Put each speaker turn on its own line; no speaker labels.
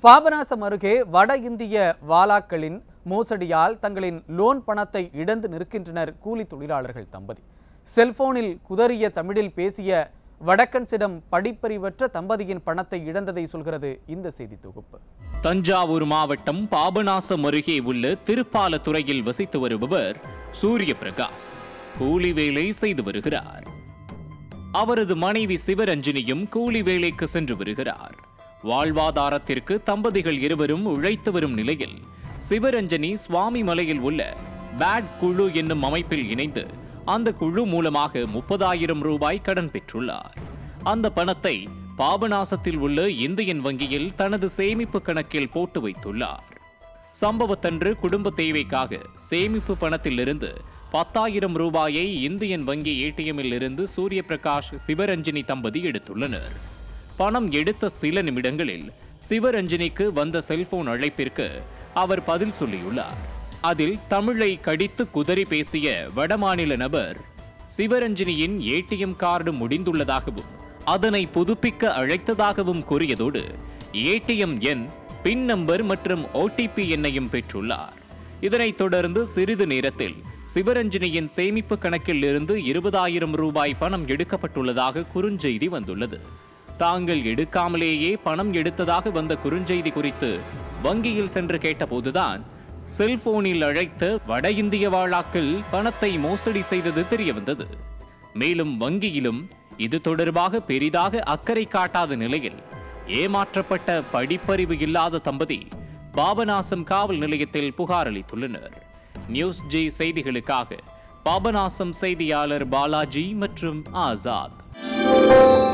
பாபநாசம் அருகே வட இந்திய வாலாக்களின் மோசடியால் தங்களின் லோன் பணத்தை இழந்து நிற்கின்றனர் கூலி தொழிலாளர்கள் தம்பதி செல்போனில் குதறிய தமிழில் பேசிய வடக்கன்சிடம் படிப்பறிவற்ற தம்பதியின் பணத்தை இழந்ததை சொல்கிறது இந்த செய்தி தொகுப்பு
தஞ்சாவூர் மாவட்டம் பாபநாசம் அருகே உள்ள திருப்பாலத்துறையில் வசித்து வருபவர் சூரிய பிரகாஷ் கூலி வேலை செய்து வருகிறார் அவரது மனைவி சிவரஞ்சினியும் கூலி வேலைக்கு சென்று வருகிறார் வாழ்வாதாரத்திற்கு தம்பதிகள் இருவரும் உழைத்து வரும் நிலையில் சிவரஞ்சனி சுவாமி மலையில் உள்ள பேட் குழு என்னும் அமைப்பில் இணைந்து அந்த குழு மூலமாக முப்பதாயிரம் ரூபாய் கடன் பெற்றுள்ளார் அந்த பணத்தை பாபநாசத்தில் உள்ள இந்தியன் வங்கியில் தனது சேமிப்பு கணக்கில் போட்டு வைத்துள்ளார் சம்பவத்தன்று குடும்ப தேவைக்காக சேமிப்பு பணத்திலிருந்து பத்தாயிரம் ரூபாயை இந்தியன் வங்கி ஏடிஎம்மில் இருந்து சூரிய பிரகாஷ் சிவரஞ்சினி தம்பதி எடுத்துள்ளனர் பணம் எடுத்த சில நிமிடங்களில் சிவரஞ்சினிக்கு வந்த செல்போன் அழைப்பிற்கு அவர் பதில் சொல்லியுள்ளார் அதில் தமிழை கடித்து குதறி பேசிய வடமாநில நபர் சிவரஞ்சினியின் ஏடிஎம் கார்டு முடிந்துள்ளதாகவும் அதனை புதுப்பிக்க அழைத்ததாகவும் கூறியதோடு ஏடிஎம் எண் பின் நம்பர் மற்றும் ஓடிபி எண்ணையும் பெற்றுள்ளார் இதனைத் தொடர்ந்து சிறிது நேரத்தில் சிவரஞ்சனியின் சேமிப்பு கணக்கில் இருந்து இருபதாயிரம் ரூபாய் பணம் எடுக்கப்பட்டுள்ளதாக குறுஞ்செய்தி வந்துள்ளது தாங்கள் எடுக்காமலேயே பணம் எடுத்ததாக வந்த குறுஞ்செய்தி குறித்து வங்கியில் சென்று கேட்டபோதுதான் செல்போனில் அழைத்த வட இந்திய வாழாக்கள் பணத்தை மோசடி செய்தது தெரியவந்தது மேலும் வங்கியிலும் இது தொடர்பாக பெரிதாக அக்கறை காட்டாத நிலையில் ஏமாற்றப்பட்ட படிப்பறிவு இல்லாத தம்பதி பாபநாசம் காவல் நிலையத்தில் புகார் அளித்துள்ளனர் நியூஸ் ஜி செய்திகளுக்காக பாபநாசம் செய்தியாளர் பாலாஜி மற்றும் ஆசாத்